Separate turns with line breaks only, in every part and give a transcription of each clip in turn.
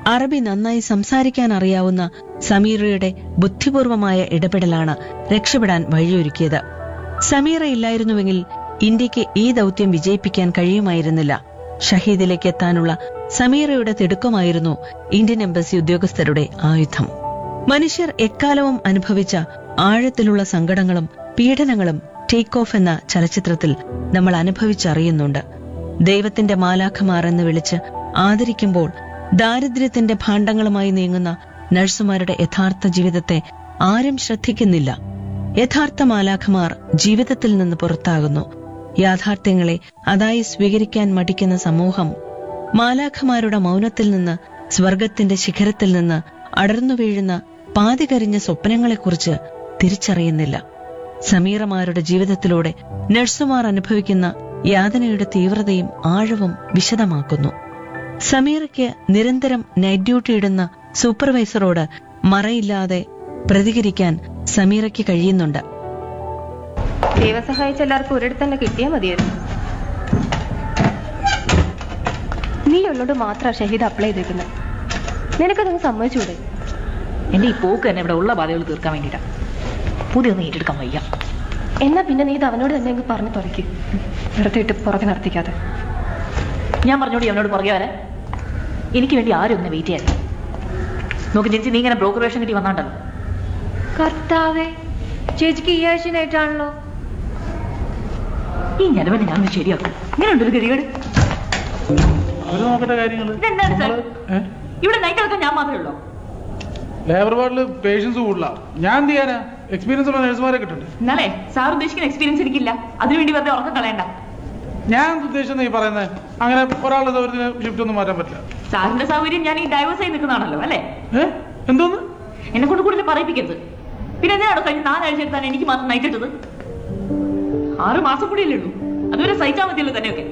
അറബി നന്നായി സംസാരിക്കാൻ അറിയാവുന്ന സമീറയുടെ ബുദ്ധിപൂർവമായ ഇടപെടലാണ് രക്ഷപ്പെടാൻ വഴിയൊരുക്കിയത് സമീറ ഇല്ലായിരുന്നുവെങ്കിൽ ഇന്ത്യക്ക് ഈ ദൗത്യം വിജയിപ്പിക്കാൻ കഴിയുമായിരുന്നില്ല ഷഹീദിലേക്ക് എത്താനുള്ള സമീറയുടെ തിടുക്കമായിരുന്നു ഇന്ത്യൻ എംബസി ഉദ്യോഗസ്ഥരുടെ ആയുധം മനുഷ്യർ എക്കാലവും അനുഭവിച്ച ആഴത്തിലുള്ള സങ്കടങ്ങളും പീഡനങ്ങളും ടേക്ക് ഓഫ് എന്ന ചലച്ചിത്രത്തിൽ നമ്മൾ അനുഭവിച്ചറിയുന്നുണ്ട് ദൈവത്തിന്റെ മാലാഖമാർ എന്ന് വിളിച്ച് ആദരിക്കുമ്പോൾ ദാരിദ്ര്യത്തിന്റെ ഭാണ്ഡങ്ങളുമായി നീങ്ങുന്ന നഴ്സുമാരുടെ യഥാർത്ഥ ജീവിതത്തെ ആരും ശ്രദ്ധിക്കുന്നില്ല യഥാർത്ഥ മാലാഖമാർ ജീവിതത്തിൽ നിന്ന് പുറത്താകുന്നു യാഥാർത്ഥ്യങ്ങളെ അതായി സ്വീകരിക്കാൻ മടിക്കുന്ന സമൂഹം മാലാഖമാരുടെ മൗനത്തിൽ നിന്ന് സ്വർഗത്തിന്റെ ശിഖരത്തിൽ നിന്ന് അടർന്നു വീഴുന്ന പാതികരിഞ്ഞ സ്വപ്നങ്ങളെക്കുറിച്ച് തിരിച്ചറിയുന്നില്ല സമീറമാരുടെ ജീവിതത്തിലൂടെ നഴ്സുമാർ അനുഭവിക്കുന്ന യാതനയുടെ തീവ്രതയും ആഴവും വിശദമാക്കുന്നു സമീറയ്ക്ക് നിരന്തരം നൈറ്റ് ഡ്യൂട്ടി ഇടുന്ന സൂപ്പർവൈസറോട് മറയില്ലാതെ പ്രതികരിക്കാൻ സമീറയ്ക്ക് കഴിയുന്നുണ്ട്
ദൈവം സഹായിച്ച എല്ലാവർക്കും ഒരിടത്ത് തന്നെ കിട്ടിയാൽ മതിയായിരുന്നു നീ ഉള്ളോട് മാത്രമാണ് ഷഹീദ് അപ്ലൈ ചെയ്തേക്കുന്നത് നിനക്കതങ്ങ് സമ്മതിച്ചൂടെ
എന്റെ ഈ പോക്ക് തന്നെ ഇവിടെ ഉള്ള ബാധകൾ തീർക്കാൻ വേണ്ടിയിട്ടാ പുതിയൊന്നും ഏറ്റെടുക്കാൻ വയ്യ
എന്നാ പിന്നെ നീ ഇത് അവനോട് തന്നെ അങ്ങ് പറഞ്ഞു തുറയ്ക്ക് വെറുതെ ഇട്ട് പുറകെ നടത്തിക്കാതെ
ഞാൻ പറഞ്ഞോടി അവനോട് പുറകെ വരാൻ എനിക്ക് വേണ്ടി ആരും ഒന്ന് വെയിറ്റ് ചെയ്യാൻ നോക്ക് ചേച്ചി നീ ഇങ്ങനെ ബ്രോക്കർ വേഷം കിട്ടി വന്നാണ്ടല്ലോ
കർത്താവേ ചേച്ചിക്ക് ഈ ആഴ്ചയായിട്ടാണല്ലോ
ഈ ഞലവനെ ഞാൻ ശരിയാക്കും ഇങ്ങനെയുണ്ടൊരു ഗതികേട്
അവര് നോക്കട്ടെ കാര്യങ്ങള്
ഇതെന്താണ് സാർ
ഏ?
ഇവിടെ നൈറ്റ് ആൾക്കാൻ ഞാൻ മാത്രമേ ഉള്ളൂ
ലേബർ വാർഡില് പേഷ്യൻസ് കൂടുതലാ ഞാൻ എന്ത് ചെയ്യാനാ എക്സ്പീരിയൻസ് ഉള്ള നഴ്സുമാരെ കിട്ടുന്നുണ്ട്
എന്നാലേ സാർ ഉദ്ദേശിക്കുന്ന എക്സ്പീരിയൻസ് എനിക്കില്ല അതിനുവേണ്ടി വെറുതെ ഉറക്കം കളയണ്ട
ഞാൻ ഉദ്ദേശിച്ചത് ഈ പറയുന്നത് അങ്ങനെ ഒരാളുടെ സൗകര്യത്തിന് ഷിഫ്റ്റ് ഒന്നും മാറ്റാൻ പറ്റില്ല
സാറിന്റെ സൗകര്യം ഞാൻ ഈ ഡൈവേഴ്സ് ആയി നിൽക്കുന്നതാണല്ലോ അല്ലേ
ഏ എന്തോന്ന്
എന്നെ കൊണ്ട് കൂടുതൽ പറയിപ്പിക്കരുത് പിന്നെ എന്തിനാണോ കഴിഞ്ഞ നാലാഴ്ച എടുത്താണ് എനിക്ക് മാത്രം നൈറ്റ് ഇട്ടത് ആറ് മാസം കൂടിയല്ലേ ഉള്ളൂ അതുവരെ സഹിച്ചാൽ മതിയല്ലോ തന്നെയൊക്കെ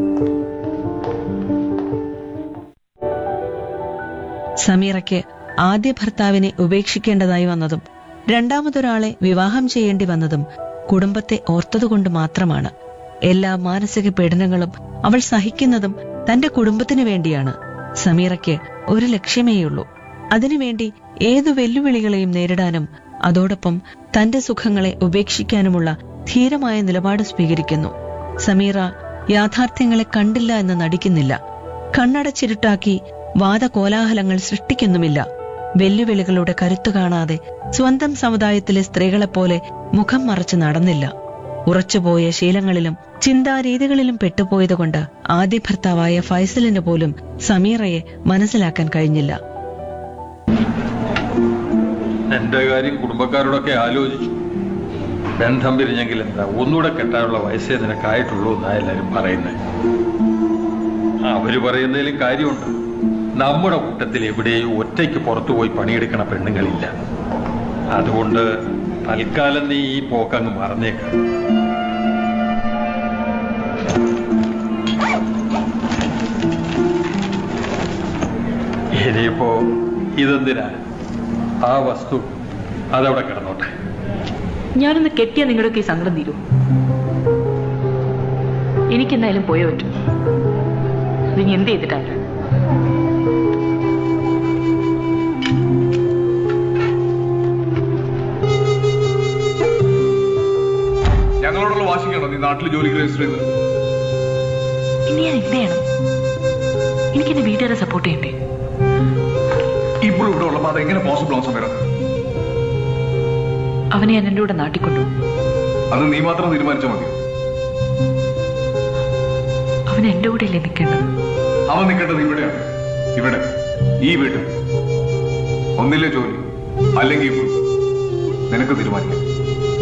സമീറയ്ക്ക് ആദ്യ ഭർത്താവിനെ ഉപേക്ഷിക്കേണ്ടതായി വന്നതും രണ്ടാമതൊരാളെ വിവാഹം ചെയ്യേണ്ടി വന്നതും കുടുംബത്തെ ഓർത്തതുകൊണ്ട് മാത്രമാണ് എല്ലാ മാനസിക പീഡനങ്ങളും അവൾ സഹിക്കുന്നതും തന്റെ കുടുംബത്തിനു വേണ്ടിയാണ് സമീറയ്ക്ക് ഒരു ലക്ഷ്യമേയുള്ളൂ അതിനുവേണ്ടി ഏതു വെല്ലുവിളികളെയും നേരിടാനും അതോടൊപ്പം തന്റെ സുഖങ്ങളെ ഉപേക്ഷിക്കാനുമുള്ള ധീരമായ നിലപാട് സ്വീകരിക്കുന്നു സമീറ യാഥാർത്ഥ്യങ്ങളെ കണ്ടില്ല എന്ന് നടിക്കുന്നില്ല കണ്ണടച്ചിരുട്ടാക്കി വാദകോലാഹലങ്ങൾ സൃഷ്ടിക്കുന്നുമില്ല വെല്ലുവിളികളുടെ കരുത്തു കാണാതെ സ്വന്തം സമുദായത്തിലെ സ്ത്രീകളെപ്പോലെ മുഖം മറച്ച് നടന്നില്ല ഉറച്ചുപോയ ശീലങ്ങളിലും ചിന്താരീതികളിലും പെട്ടുപോയതുകൊണ്ട് ആദ്യ ഭർത്താവായ ഫൈസലിന് പോലും സമീറയെ മനസ്സിലാക്കാൻ കഴിഞ്ഞില്ല
എന്റെ കാര്യം കുടുംബക്കാരോടൊക്കെ ആലോചിച്ചു ബന്ധം പിരിഞ്ഞെങ്കിൽ എന്താ ഒന്നുകൂടെ കെട്ടാനുള്ള വയസ്സേ നിനക്കായിട്ടുള്ളൂ എന്നാ എല്ലാരും പറയുന്നത് അവര് പറയുന്നതിലും കാര്യമുണ്ട് നമ്മുടെ കൂട്ടത്തിൽ എവിടെയും ഒറ്റയ്ക്ക് പുറത്തു പോയി പണിയെടുക്കണ പെണ്ണുങ്ങളില്ല അതുകൊണ്ട് തൽക്കാലം നീ ഈ പോക്കങ്ങ് മറന്നേക്ക ഇനിയിപ്പോ ഇതെന്തിനാ ആ വസ്തു അതവിടെ കിടന്നോട്ടെ
ഞാനൊന്ന് കെട്ടിയ നിങ്ങളുടെയൊക്കെ ഈ സങ്കടം തീരൂ എനിക്കെന്തായാലും പോയേ പറ്റൂ അതിനി എന്ത് ചെയ്തിട്ടല്ല
ഞങ്ങളോടുള്ള വാശിക്കാണോ നീ നാട്ടിൽ ജോലിക്ക് രജിസ്റ്റർ ചെയ്തത്
ഇനി ഞാൻ എന്ത് ചെയ്യണം എനിക്ക് എന്റെ വീട്ടുകാരെ സപ്പോർട്ട് ചെയ്യണ്ടേ
ഇപ്പോഴും ഇവിടെ ഉള്ളപ്പോ അത് എങ്ങനെ പോസിബിൾ ആവും സമീറ
അവനെ ഞാൻ എൻ്റെ കൂടെ നാട്ടിക്കൊണ്ടു
അത് നീ മാത്രം തീരുമാനിച്ചാൽ മതി
അവൻ എൻ്റെ കൂടെ അല്ലേ നിൽക്കേണ്ടത്
അവൻ നിൽക്കേണ്ടത് ഇവിടെയാണ് ഇവിടെ ഈ വീട്ടിൽ ഒന്നില്ലേ ജോലി അല്ലെങ്കിൽ ഇപ്പോൾ നിനക്ക് തീരുമാനിക്കാം